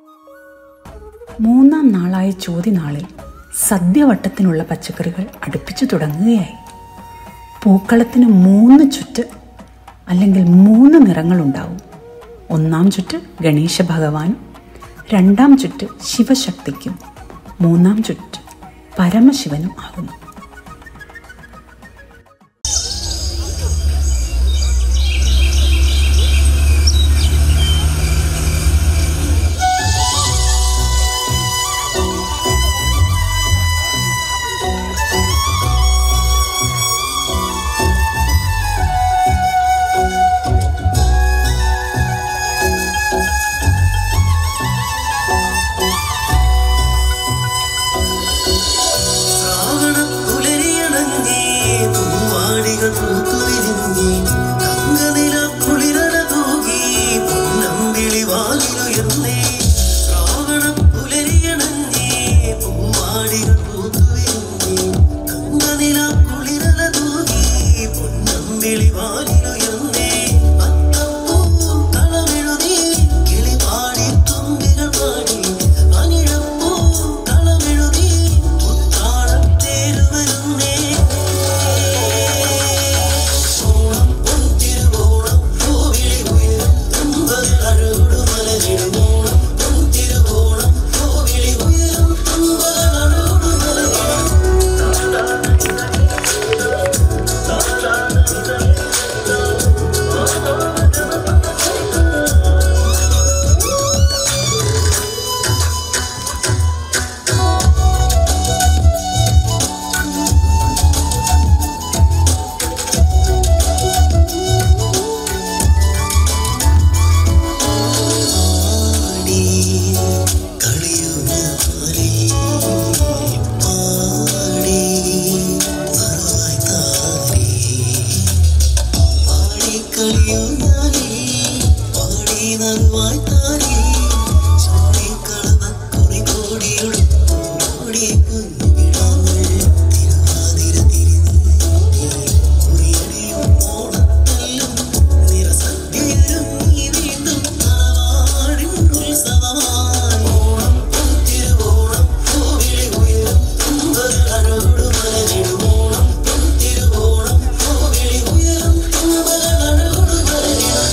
മൂന്നാം നാളായ ചോതിനാളിൽ സദ്യവട്ടത്തിനുള്ള പച്ചക്കറികൾ അടുപ്പിച്ചു തുടങ്ങുകയായി പൂക്കളത്തിന് മൂന്ന് ചുറ്റ് അല്ലെങ്കിൽ മൂന്ന് നിറങ്ങളുണ്ടാവും ഒന്നാം ചുറ്റ് ഗണേശ ഭഗവാനും രണ്ടാം ചുറ്റ് ശിവശക്തിക്കും മൂന്നാം ചുറ്റ് പരമശിവനും ആകുന്നു ശ്രാവണപ്പുലരിയണഞ്ഞേ പൂവാടികൾ പൂത്തുവിരിഞ്ഞേ തങ്കനില കുളിരല തൂകി പൊന്നമ്പിളി വാലിലുയർന്നേ ശ്രാവണപ്പുലരിയണഞ്ഞേ പൂവാടികൾ പൂത്തുവിരിഞ്ഞേ തങ്കനില കുളിരല തൂകി പൊന്നമ്പിളി വാലിലുയർന്നേ അത്തപ്പൂ കളമെഴുതി കിളിപാടി തുമ്പികൾ പാടി അനിഴപ്പൂ കളമെഴുതി ഉത്രാടത്തേരുവരുന്നേ ഓണം പൊന്തിരുവോണം കോവിളി ഉയരും തുമ്പത് അഴകൊടു മലരിടുമോണം പൊന്തിരുവോണം കോവിളി ഉയരും തുമ്പത് അഴകൊടു മലരിടും പാടി കളിയുഞ്ഞാലേ പാടി മറവായി താരേ പാടി കളിയുഞ്ഞാലേ പാടി നറുവായി താരേ ചൂടിക്കളവക്കുറി കോടിയൊടുത്തു ഓടി കുഞ്ഞിടാങ്ങൾ തിരുവാതിര തിരിഞ്ഞേ കുറിയടിയും ഓണത്തല്ലും നിറസദ്യയൊരുങ്ങി വീണ്ടും തറവാടിൻ ഉത്സവമായി ഓണം പൊന്തിരുവോണം കോവിളി ഉയരും തുമ്പകളോട് മലരിടുമോണം പൊന്തിരുവോണം കോവിളി ഉയരും തുമ്പകളോട് മലരിടും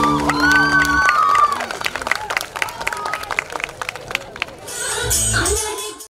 അലട